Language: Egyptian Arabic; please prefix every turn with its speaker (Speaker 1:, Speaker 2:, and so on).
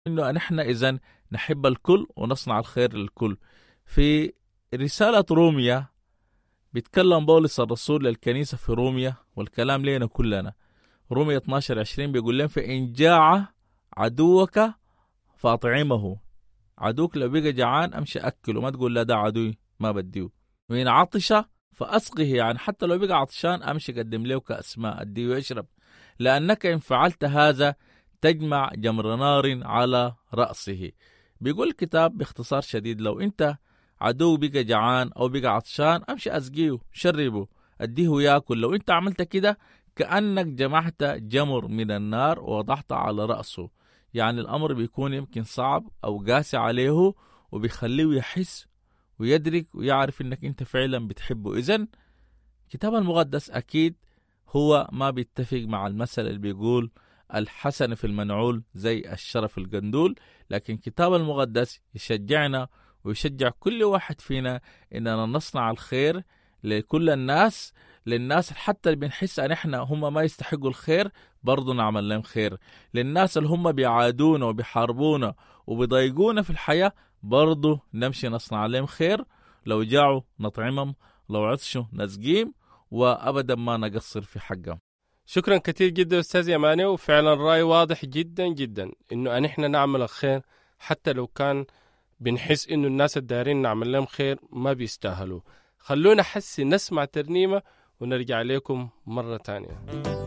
Speaker 1: انه نحن اذا نحب الكل ونصنع الخير للكل في رسالة روميا بيتكلم بولس الرسول للكنيسة في روميا والكلام لنا كلنا روميا 12 20 بيقول لهم فإن جاع عدوك فأطعمه عدوك لو بقى جعان أمشي أكله ما تقول لا ده عدوي ما بديه وإن عطش فأسقه يعني حتى لو بقى عطشان أمشي قدم له كأس ماء أديه يشرب لأنك إن فعلت هذا تجمع جمر نار على رأسه بيقول الكتاب باختصار شديد لو أنت عدو بقى جعان أو بقى عطشان أمشي أسقيه شربه أديه ياكل لو أنت عملت كده كأنك جمعت جمر من النار ووضعت على رأسه يعني الأمر بيكون يمكن صعب أو قاسي عليه وبيخليه يحس ويدرك ويعرف انك انت فعلا بتحبه اذا الكتاب المقدس اكيد هو ما بيتفق مع المثل اللي بيقول الحسن في المنعول زي الشرف القندول لكن الكتاب المقدس يشجعنا ويشجع كل واحد فينا اننا نصنع الخير لكل الناس للناس حتى اللي بنحس ان احنا هم ما يستحقوا الخير برضه نعمل لهم خير للناس اللي هم بيعادونا وبيحاربونا وبيضايقونا في الحياه برضه نمشي نصنع لهم خير لو جاعوا نطعمهم لو عطشوا نسقيم وابدا ما نقصر في حقهم
Speaker 2: شكرا كثير جدا استاذ يماني وفعلا الراي واضح جدا جدا انه ان احنا نعمل الخير حتى لو كان بنحس انه الناس الدايرين نعمل لهم خير ما بيستاهلوا خلونا حسي نسمع ترنيمه ونرجع لكم مره تانيه